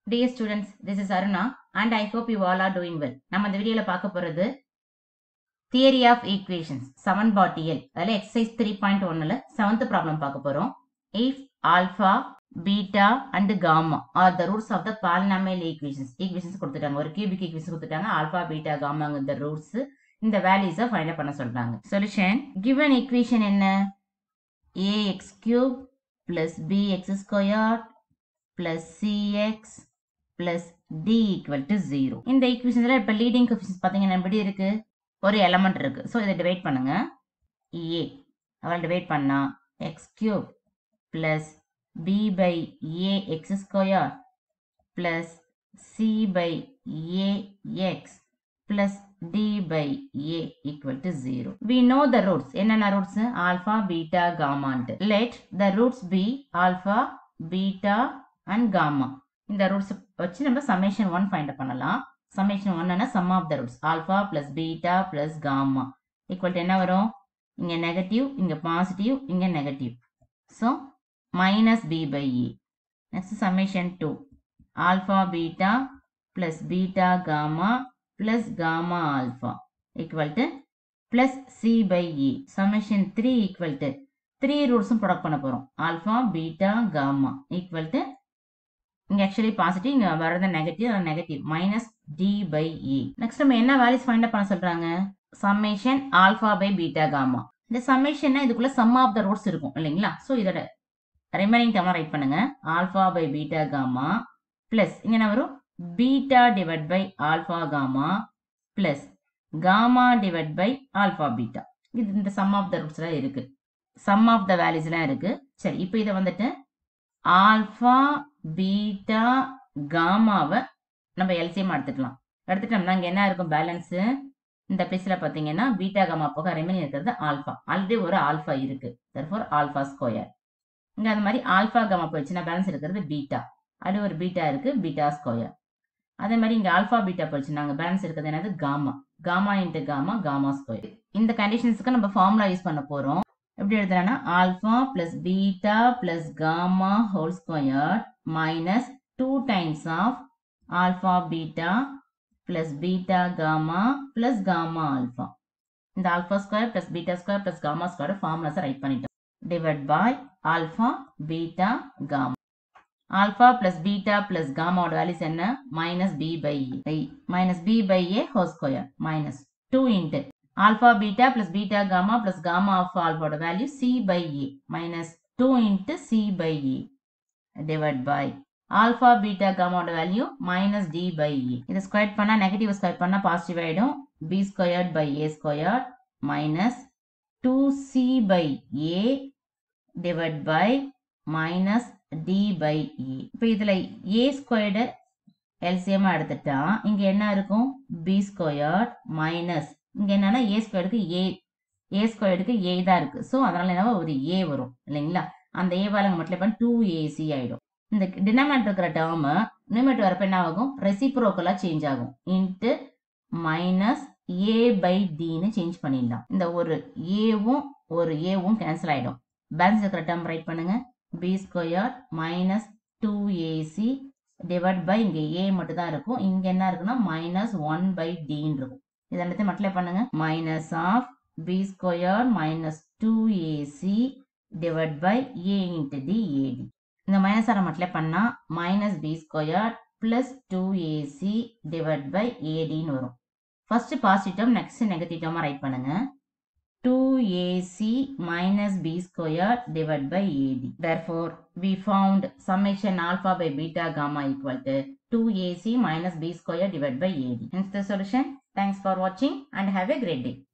Dear students, this is Aruna and I hope you all are doing well. நம்ம இந்த வீடியோல பார்க்க போறது தியரி ஆஃப் ஈக்குவேஷன்ஸ் சமன்பாட்டியல் அதில் எக்ஸசைஸ் த்ரீ பாயிண்ட் ஒன்னுல செவன்த் ப்ராப்ளம் பார்க்க போறோம் if alpha beta and gamma are the roots of the polynomial equations equations கொடுத்துட்டாங்க ஒரு கியூபிக் ஈக்குவேஷன் கொடுத்துட்டாங்க ஆல்ஃபா பீட்டா காமாங்க இந்த ரூட்ஸ் இந்த வேல்யூஸை ஃபைண்ட் பண்ண சொல்றாங்க சொல்யூஷன் கிவன் ஈக்குவேஷன் என்ன a x cube plus b x square plus c x plus d equal to zero இந்த ஈக்குவேஷன்ஸ்ல இப்போ லீடிங் கொஃபிஷன்ஸ் பார்த்தீங்கன்னா எப்படி இருக்கு ஒரு எலமெண்ட் இருக்கு ஸோ இதை டிவைட் பண்ணுங்க ஏ அவள் டிவைட் பண்ணா x cube plus b by a x square plus c by a x plus d by a equal to zero we know the roots என்னென்ன ரூட்ஸ் ஆல்ஃபா பீட்டா காமான்ட்டு let the roots be alpha beta and gamma இந்த roots வச்சு நம்ம summation one find பண்ணலாம் summation ஒன்னா sum of the roots alpha plus beta plus gamma equal to என்ன வரும் இங்க நெகட்டிவ் இங்க பாசிட்டிவ் இங்க negative so minus b by a next summation two alpha beta plus beta gamma plus gamma alpha equal to plus c by a summation three equal to three ரூட்ஸும் product பண்ண போகிறோம் alpha beta gamma equal to இங்கே actually positive இங்கே வரது negative அது negative minus d by a next நம்ம என்ன values find up பண்ண சொல்றாங்க summation alpha by beta gamma இந்த சம்மேஷன்னா இதுக்குள்ள சம் ஆஃப் த ரூட்ஸ் இருக்கும் இல்லைங்களா ஸோ இதோட ரிமைனிங் டேர்ம்லாம் ரைட் பண்ணுங்க alpha by beta gamma plus இங்க என்ன வரும் beta divide by alpha gamma plus gamma divide by alpha beta இது இந்த சம் ஆஃப் த ரூட்ஸ்லாம் இருக்கு சம் ஆஃப் த வேல்யூஸ்லாம் இருக்கு சரி இப்போ இதை வந்துட்டு ஆல்ஃபா பீட்டா காமாவை நம்ம எல்சிஎம் எடுத்துக்கலாம் எடுத்துட்டோம்னா இங்கே என்ன இருக்கும் பேலன்ஸு இந்த பிளேஸில் பார்த்தீங்கன்னா பீட்டா காமா போக ரெமெனி இருக்கிறது ஆல்ஃபா ஆல்ரெடி ஒரு ஆல்ஃபா இருக்கு தர்ஃபோர் ஆல்ஃபா ஸ்கொயர் இங்கே அது மாதிரி ஆல்ஃபா காமா போயிடுச்சுன்னா பேலன்ஸ் இருக்கிறது பீட்டா அது ஒரு பீட்டா இருக்கு பீட்டா ஸ்கொயர் அதே மாதிரி இங்கே ஆல்ஃபா பீட்டா போயிடுச்சு நாங்கள் பேலன்ஸ் இருக்கிறது என்னது gamma gamma into gamma gamma square இந்த கண்டிஷன்ஸ்க்கு நம்ம ஃபார்முலா யூஸ் பண்ண போகிறோம் எப்படி எழுதுறேன்னா alpha plus beta plus gamma whole square minus two times of alpha beta plus beta gamma plus gamma alpha இந்த alpha square plus beta square plus gamma square ஃபார்முலாஸை right பண்ணிட்டோம் divide by alpha beta gamma alpha plus beta plus காமாவோட values என்ன minus b by a minus b by A whole square minus two into alpha beta plus beta gamma plus gamma of alpha the value c by a minus 2 into c by a divided by alpha beta gamma the value minus d by a இது square பண்ணா negative square பண்ணா positive ஆயிடும் b squared by a squared minus 2c by a divided by minus d by e இப்போ இதுல a squared LCM எடுத்துட்டா இங்க என்ன இருக்கும் b squared minus இங்க என்னன்னா ஏ ஸ்கொயருக்கு ஏ ஏ ஸ்கொயருக்கு ஏ தான் இருக்கு ஸோ அதனால என்ன ஒரு ஏ வரும் இல்லைங்களா அந்த ஏவால மட்டும் பண்ண டூ ஏசி ஆயிடும் இந்த டினாமேட்டர் இருக்கிற டேர்ம் நியூமேட்டர் வரப்ப என்ன ஆகும் ரெசிப்ரோக்கலா சேஞ்ச் ஆகும் இன்ட்டு மைனஸ் ஏ பை டின்னு சேஞ்ச் பண்ணிடலாம் இந்த ஒரு ஏவும் ஒரு ஏவும் கேன்சல் ஆயிடும் பேலன்ஸ் இருக்கிற டேர்ம் ரைட் பண்ணுங்க b square minus two a c divide by இங்க ஏ மட்டும் தான் இருக்கும் இங்க என்ன இருக்குன்னா மைனஸ் ஒன் பை டின்னு இருக்கும் இது எல்லாத்தையும் மல்டிப்ளை பண்ணுங்க minus of b square minus two a c divide by a into d a d இந்த மைனஸ் ஆரை மல்டிப்ளை பண்ணா minus b square plus two a c divide by ஏடின்னு வரும் first positive term next negative டேர்மா ரைட் பண்ணுங்க two a c minus b square divide by a d therefore we found summation alpha by beta gamma equal to 2ac minus b square divided by ad hence the solution Thanks for watching and have a great day.